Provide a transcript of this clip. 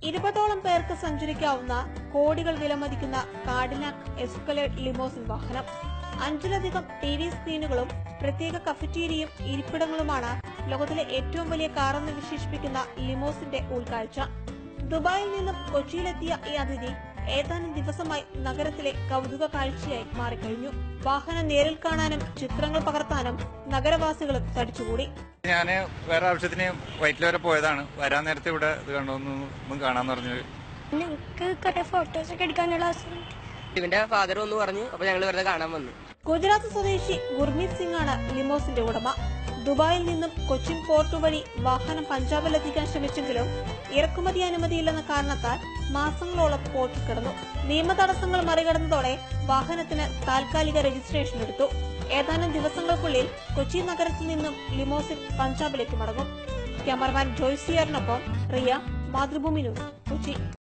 ഇരുപതോളം പേർക്ക് സഞ്ചരിക്കാവുന്ന കോടികൾ വിലമതിക്കുന്ന കാഡിനാക് എസ്കലേഡ് ലിമോസിൻ വാഹനം അഞ്ചിലധികം ടി വി സ്ക്രീനുകളും പ്രത്യേക കഫറ്റീരിയയും ഇരിപ്പിടങ്ങളുമാണ് ലോകത്തിലെ ഏറ്റവും വലിയ കാറെന്ന് വിശേഷിപ്പിക്കുന്ന ലിമോസിന്റെ ഉൾക്കാഴ്ച ദുബായിൽ നിന്നും കൊച്ചിയിലെത്തിയ ഈ അതിഥി ഏതാനും ദിവസമായി നഗരത്തിലെ കൗതുക കാഴ്ചയായി മാറിക്കഴിഞ്ഞു വാഹനം നേരിൽ കാണാനും ചിത്രങ്ങൾ പകർത്താനും നഗരവാസികളും തടിച്ചുകൂടി ഞാൻ വേറെ ആവശ്യത്തിന് വൈറ്റിൽ വരെ പോയതാണ് വരാൻ നേരത്തെ ഇവിടെ ഇത് കണ്ടു ഒന്ന് ഒന്നും കാണാന്ന് പറഞ്ഞത് ഞങ്ങൾക്ക് കുറെ ഫോട്ടോസ് ഒക്കെ എടുക്കാനുള്ള അവസരം ഇവന്റെ ഫാദർ ഒന്ന് പറഞ്ഞു അപ്പൊ ഞങ്ങൾ വെറുതെ കാണാൻ വന്നു ഗുജറാത്ത് സ്വദേശി ഗുർമീത് സിംഗ് ആണ് ലിമോസിന്റെ ഉടമ ദുബായിൽ നിന്നും കൊച്ചിൻ പോർട്ട് വഴി വാഹനം പഞ്ചാബിലെത്തിക്കാൻ ശ്രമിച്ചെങ്കിലും ഇറക്കുമതി അനുമതിയില്ലെന്ന കാരണത്താൽ മാസങ്ങളോളം പോർട്ടിൽ കിടന്നു നിയമ തടസ്സങ്ങൾ മറികടന്നതോടെ വാഹനത്തിന് താൽക്കാലിക രജിസ്ട്രേഷൻ എടുത്തു ഏതാനും ദിവസങ്ങൾക്കുള്ളിൽ കൊച്ചി നഗരത്തിൽ നിന്നും ലിമോസിൻ പഞ്ചാബിലേക്ക് മടങ്ങും ക്യാമറമാൻ ജോയ്സിയറിനൊപ്പം റിയ മാതൃഭൂമി ന്യൂസ് കൊച്ചി